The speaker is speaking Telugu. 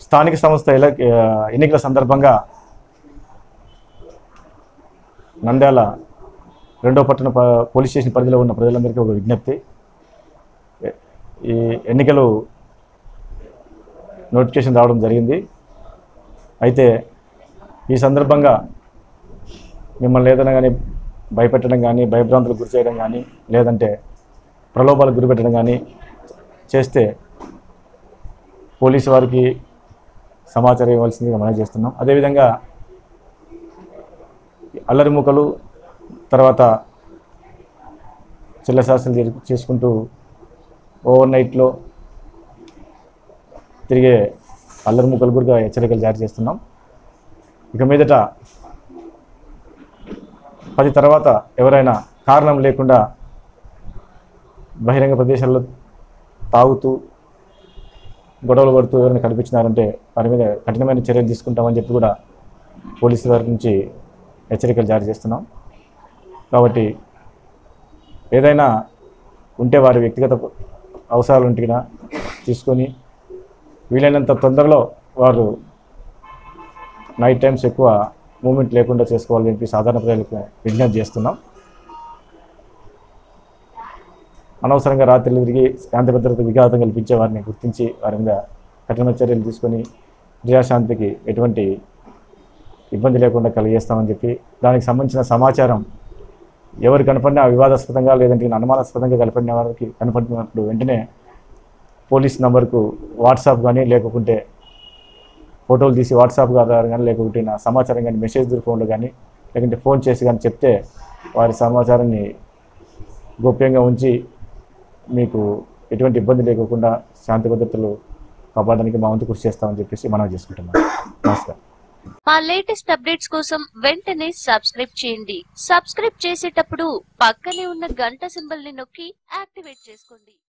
స్థానిక సంస్థ ఎల ఆ, ఎన్నికల సందర్భంగా నంద్యాల రెండో పట్టణ ప- పోలీస్ స్టేషన్ పరిధిలో ఉన్న ప్రజలందరికీ ఒక విజ్ఞప్తి ఎ- ఈ ఎన్నికలు నోటిఫికేషన్ రావడం జరిగింది అయితే ఈ సందర్భంగా మిమ్మల్ని ఏదైనా కానీ భయపెట్టడం కానీ భయభ్రాంతులకు గురి చేయడం కానీ లేదంటే ప్రలోభాలకు గురిపెట్టడం కానీ చేస్తే పోలీసు వారికి సమాచారం ఇవ్వాల్సిందిగా మనం చేస్తున్నాం అదేవిధంగా అల్లరి మూకలు తర్వాత చిల్లశాసనలు జరు- చేసుకుంటూ ఓవర్ నైట్లో తిరిగే అల్లరి మూకలు కూడా హెచ్చరికలు జారీ చేస్తున్నాం ఇక మీదట పది తర్వాత ఎవరైనా కారణం లేకుండా బహిరంగ ప్రదేశాల్లో తాగుతూ గొడవలు పడుతూ ఎవరైనా కనిపించినారంటే వారి మీద కఠినమైన చర్యలు తీసుకుంటామని చెప్పి కూడా పోలీసు వారి నుంచి హెచ్చరికలు జారీ చేస్తున్నాం కాబట్టి ఏదైనా ఉంటే వారి వ్యక్తిగత అవసరాలు ఉంటినా తీసుకొని వీలైనంత తొందరలో వారు నైట్ టైమ్స్ ఎక్కువ మూమెంట్ లేకుండా చేసుకోవాలని చెప్పి సాధారణ ప్రజలకు విజ్ఞప్తి చేస్తున్నాం అనవసరంగా రాత్రులు తిరిగి శాంతి భద్రత విఘాతం కల్పించే వారిని గుర్తించి వారి మీద కఠిన చర్యలు తీసుకొని ప్రజాశాంతికి ఎటువంటి ఇబ్బంది లేకుండా కలిగేస్తామని చెప్పి దానికి సంబంధించిన సమాచారం ఎవరు కనపడినా వివాదాస్పదంగా లేదంటే అనుమానాస్పదంగా కనపడిన వారికి కనపడినప్పుడు వెంటనే పోలీస్ నంబర్కు వాట్సాప్ కానీ లేకుంటే ఫోటోలు తీసి వాట్సాప్ ద్వారా కానీ లేకుంటే నా సమాచారం కానీ మెసేజ్ రూపంలో కానీ లేకుంటే ఫోన్ చేసి కానీ చెప్తే వారి సమాచారాన్ని గోప్యంగా ఉంచి మీకు ఎటువంటి ఇబ్బంది లేకుండా శాంతి భద్రతలు కాపాడడానికి మా వంతు కృషి చేస్తామని చెప్పేసి మనం చేసుకుంటున్నాం నమస్కారం మా లేటెస్ట్ అప్డేట్స్ కోసం వెంటనే సబ్స్క్రైబ్ చేయండి సబ్స్క్రైబ్ చేసేటప్పుడు పక్కనే ఉన్న గంట సింబల్ ని నొక్కి యాక్టివేట్ చేసుకోండి